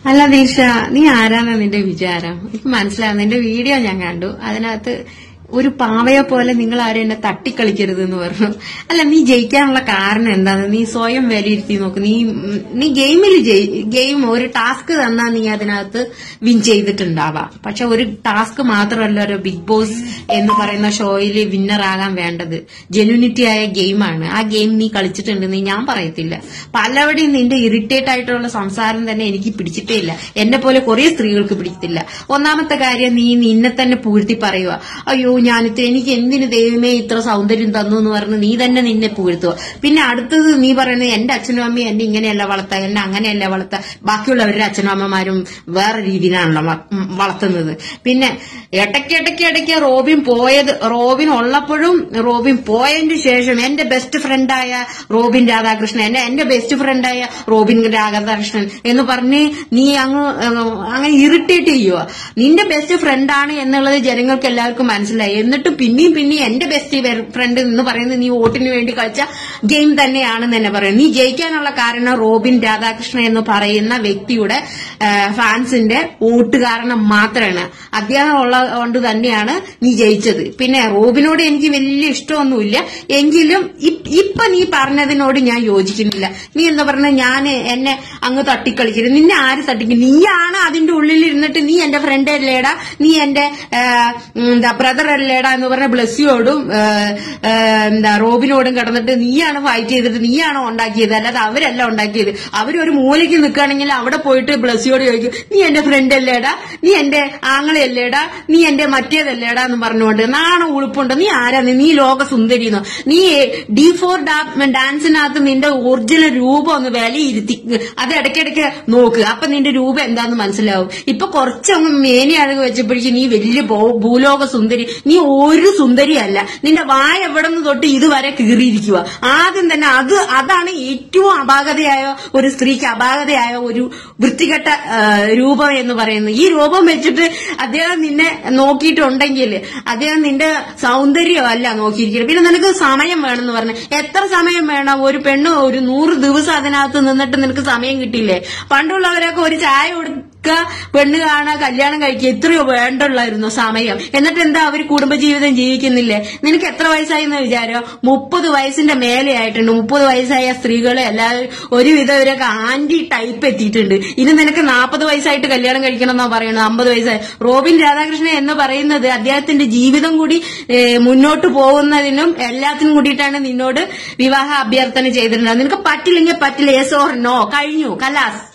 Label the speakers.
Speaker 1: അല്ല ദീക്ഷ നീ ആരാന്ന നിന്റെ വിചാരം എനിക്ക് മനസ്സിലാവും നിന്റെ വീഡിയോ ഞാൻ കണ്ടു അതിനകത്ത് ഒരു പാവയെ പോലെ നിങ്ങൾ ആരും എന്നെ തട്ടിക്കളിക്കരുത് എന്ന് പറഞ്ഞു അല്ല നീ ജയിക്കാനുള്ള കാരണം എന്താണ് നീ സ്വയം വിലയിരുത്തി നോക്ക് നീ ഉം, നീ ഗെയിമിൽ ഗെയിം ഒരു ടാസ്ക് തന്നാ നീ അതിനകത്ത് വിൻ ചെയ്തിട്ടുണ്ടാവാം പക്ഷെ ഒരു ടാസ്ക് മാത്രമല്ല ഒരു ബിഗ് ബോസ് എന്ന് പറയുന്ന ഷോയിൽ വിന്നർ ആകാൻ വേണ്ടത് ജെനുവിനിറ്റി ആയ ഗെയിമാണ് ആ ഗെയിം നീ കളിച്ചിട്ടുണ്ടെന്ന് ഞാൻ പറയത്തില്ല പലവിടെയും നിന്റെ ഇറിറ്റേറ്റ് ആയിട്ടുള്ള സംസാരം തന്നെ എനിക്ക് പിടിച്ചിട്ടേ ഇല്ല എന്നെ പോലെ കുറെ സ്ത്രീകൾക്ക് പിടിക്കത്തില്ല ഒന്നാമത്തെ കാര്യം നീ നിന്നെ തന്നെ പൂഴ്ത്തി പറയുക അയ്യോ ഞാനിത് എനിക്ക് എന്തിന് ദൈവമേ ഇത്ര സൗന്ദര്യം തന്നു എന്ന് പറഞ്ഞ് നീ തന്നെ നിന്നെ പൂഴ്ത്തുക പിന്നെ അടുത്തത് നീ പറയുന്നത് എന്റെ അച്ഛനും അമ്മയും എന്നെ ഇങ്ങനെയല്ല വളർത്ത എന്നെ അങ്ങനെയല്ല വളർത്ത ബാക്കിയുള്ളവരുടെ അച്ഛനും അമ്മമാരും വേറെ രീതിയിലാണല്ലോ വ- ഉം വളർത്തുന്നത് പിന്നെ ഇടയ്ക്ക് ഇടയ്ക്ക് ഇടയ്ക്ക് റോബിൻ പോയത് റോബിൻ ഉള്ളപ്പോഴും റോബിൻ പോയതിന് ശേഷം എന്റെ ബെസ്റ്റ് ഫ്രണ്ടായ റോബിൻ രാധാകൃഷ്ണൻ എന്നെ എന്റെ ബെസ്റ്റ് ഫ്രണ്ടായ റോബിൻ രാധാകൃഷ്ണൻ എന്ന് പറഞ്ഞ് നീ അങ്ങ് ഏഹ്, അങ്ങനെ ഇറിറ്റേറ്റ് ചെയ്യുക നിന്റെ ബെസ്റ്റ് ഫ്രണ്ടാണ് എന്നുള്ളത് ജനങ്ങൾക്ക് എല്ലാവർക്കും മനസ്സിലായി എന്നിട്ട് പിന്നെയും പിന്നെയും എന്റെ ബെസ്റ്റ് ഫ്രണ്ട് എന്ന് പറയുന്നത് നീ വോട്ടിന് വേണ്ടി കളിച്ച ഗെയിം തന്നെയാണെന്ന് തന്നെ പറയും നീ ജയിക്കാനുള്ള കാരണം റോബിൻ രാധാകൃഷ്ണൻ എന്ന് പറയുന്ന വ്യക്തിയുടെ ഏഹ്, ഫാൻസിന്റെ വോട്ട് കാരണം മാത്രമാണ് അദ്ദേഹം ഉള്ളത് കൊണ്ട് തന്നെയാണ് നീ ജയിച്ചത് പിന്നെ റോബിനോട് എനിക്ക് വലിയ ഇഷ്ടമൊന്നുമില്ല എങ്കിലും ഇ- ഇപ്പൊ നീ പറഞ്ഞതിനോട് ഞാൻ യോജിക്കുന്നില്ല നീ എന്താ പറഞ്ഞ ഞാൻ എന്നെ അങ്ങ് തട്ടിക്കളിക്കരുത് നിന്നെ ആര് തട്ടിക്കും നീയാണ് അതിന്റെ ഉള്ളിൽ ഇരുന്നിട്ട് നീ എന്റെ ഫ്രണ്ട് അല്ലേടാ നീ എന്റെ ഏഹ്, ഉം, എന്താ ബ്രദർ അല്ലേടാ എന്ന് പറഞ്ഞ ബ്ലസ്സിയോടും ഏഹ്, ഏഹ്, എന്താ റോബിനോടും കിടന്നിട്ട് നീയാണ് ഫൈറ്റ് ചെയ്തിട്ട് നീയാണോ ഉണ്ടാക്കിയത് അല്ലാതെ അവരല്ല ഉണ്ടാക്കിയത് അവരൊരു മൂലയ്ക്ക് നിൽക്കുകയാണെങ്കിൽ അവിടെ പോയിട്ട് ബ്ലസ്സിയോട് ചോദിക്കും നീ എന്റെ ഫ്രണ്ട് അല്ലേടാ നീ എന്റെ ആങ്ങളയല്ലേടാ നീ എന്റെ മറ്റേതല്ലേടാ എന്ന് പറഞ്ഞുകൊണ്ട് നാണം ഉളുപ്പുണ്ട് നീ ആരാ നീ? നീ ലോക സുന്ദരിന്നോ നീ ഡി ഫോർ ഡാൻസിനകത്ത് നിന്റെ ഒറിജിനൽ രൂപം ഒന്ന് വിലയിരുത്തി അത് ഇടയ്ക്കിടയ്ക്ക് നോക്ക് അപ്പൊ നിന്റെ രൂപം എന്താന്ന് മനസ്സിലാവും ഇപ്പൊ കുറച്ചങ്ങ് മേനി അഴക് വെച്ചപ്പോഴേക്കും നീ വലിയ ഭൂ- ഭൂലോക സുന്ദരി നീ ഒരു സുന്ദരിയല്ല നിന്റെ വായ എവിടെ നിന്ന് തൊട്ട് ഇതുവരെ കീറിയിരിക്കുക ആദ്യം തന്നെ അത് അതാണ് ഏറ്റവും അപാകതയായ ഒരു സ്ത്രീക്ക് അപാകതയായ ഒരു വൃത്തികെട്ട ആ, രൂപം എന്ന് പറയുന്നത് ഈ രൂപം വെച്ചിട്ട് അദ്ദേഹം നിന്നെ നോക്കിയിട്ടുണ്ടെങ്കിൽ അദ്ദേഹം നിന്റെ സൗന്ദര്യമല്ല നോക്കിയിരിക്കുന്നത് പിന്നെ നിനക്ക് സമയം വേണമെന്ന് പറഞ്ഞു എത്ര സമയം വേണം ഒരു പെണ്ണ് ഒരു നൂറ് ദിവസം അതിനകത്ത് നിന്നിട്ട് നിനക്ക് സമയം കിട്ടിയില്ലേ പണ്ടുള്ളവരൊക്കെ ഒരു ചായ കൊടുക്കുക പെണ്ണ് കാണുക കല്യാണം കഴിക്കുക എത്രയോ വേണ്ടുള്ളായിരുന്നു സമയം എന്നിട്ട് എന്താ അവർ കുടുംബജീവിതം ജീവിക്കുന്നില്ലേ നിനക്ക് എത്ര വയസ്സായി എന്ന് വിചാരം മുപ്പത് വയസ്സിന്റെ മേലെ ആയിട്ടുണ്ട് മുപ്പത് വയസ്സായ സ്ത്രീകൾ എല്ലാവരും ഒരുവിധം ഇവരൊക്കെ ആന്റി ടൈപ്പ് എത്തിയിട്ടുണ്ട് ഇനി നിനക്ക് നാൽപ്പത് വയസ്സായിട്ട് കല്യാണം കഴിക്കണം എന്നാ പറയുന്നത് അമ്പത് വയസ്സായി റോബിൻ രാധാകൃഷ്ണൻ എന്ന് പറയുന്നത് അദ്ദേഹത്തിന്റെ ജീവിതം കൂടി ഏ, മുന്നോട്ട് പോകുന്നതിനും എല്ലാത്തിനും കൂടിയിട്ടാണ് നിന്നോട് വിവാഹ അഭ്യർത്ഥന ചെയ്തിട്ടുള്ളത് നിനക്ക് പറ്റില്ലെങ്കിൽ പറ്റില്ല യെസ് ഓർ നോ കഴിഞ്ഞു കലാസ്